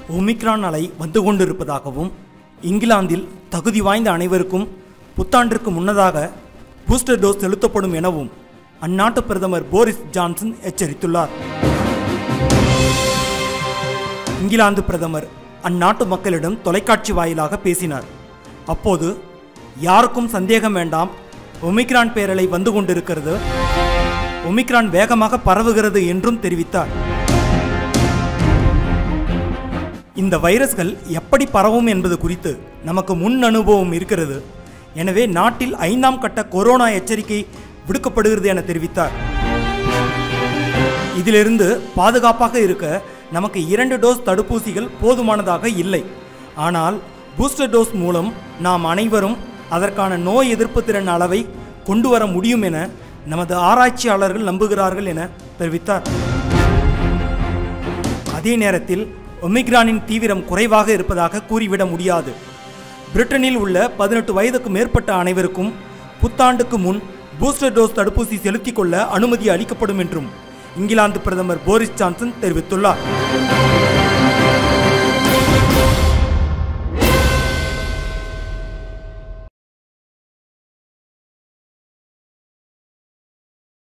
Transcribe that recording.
omicron அலை வந்து கொண்டிருப்பதாகவும் இங்கிலாந்தில் தகுதி வாய்ந்த அனைவருக்கும் புத்தாண்டிற்கு முன்னதாக பூஸ்டர் டோஸ் செலுத்தப்படும் எனவும் அந்நாட்டு பிரதமர் போரிஸ் ஜான்சன் எச்சரித்துள்ளார் இங்கிலாந்து பிரதமர் அந்நாட்டு மக்களிடம் தொலைக்காட்சி வாயிலாக பேசினார் அப்போது யாருக்கும் சந்தேகம் வேண்டாம் ஒமிக்ரான் பேரலை வந்து கொண்டிருக்கிறது ஒமிக்ரான் வேகமாக பரவுகிறது என்றும் தெரிவித்தார் இந்த வைரஸ்கள் எப்படி பரவும் என்பது குறித்து நமக்கு முன் அனுபவம் இருக்கிறது எனவே நாட்டில் ஐந்தாம் கட்ட கொரோனா எச்சரிக்கை விடுக்கப்படுகிறது என தெரிவித்தார் இதிலிருந்து பாதுகாப்பாக இருக்க நமக்கு இரண்டு டோஸ் தடுப்பூசிகள் போதுமானதாக இல்லை ஆனால் பூஸ்டர் டோஸ் மூலம் நாம் அனைவரும் அதற்கான நோய் எதிர்ப்பு திறன் அளவை கொண்டு வர முடியும் என நமது ஆராய்ச்சியாளர்கள் நம்புகிறார்கள் என தெரிவித்தார் அதே நேரத்தில் ஒமிக்ரானின் தீவிரம் குறைவாக இருப்பதாக கூறிவிட முடியாது பிரிட்டனில் உள்ள பதினெட்டு வயதுக்கு மேற்பட்ட அனைவருக்கும் புத்தாண்டுக்கு முன் பூஸ்டர் டோஸ் தடுப்பூசி செலுத்திக் கொள்ள அனுமதி அளிக்கப்படும் என்றும் இங்கிலாந்து பிரதமர் போரிஸ் ஜான்சன் தெரிவித்துள்ளார்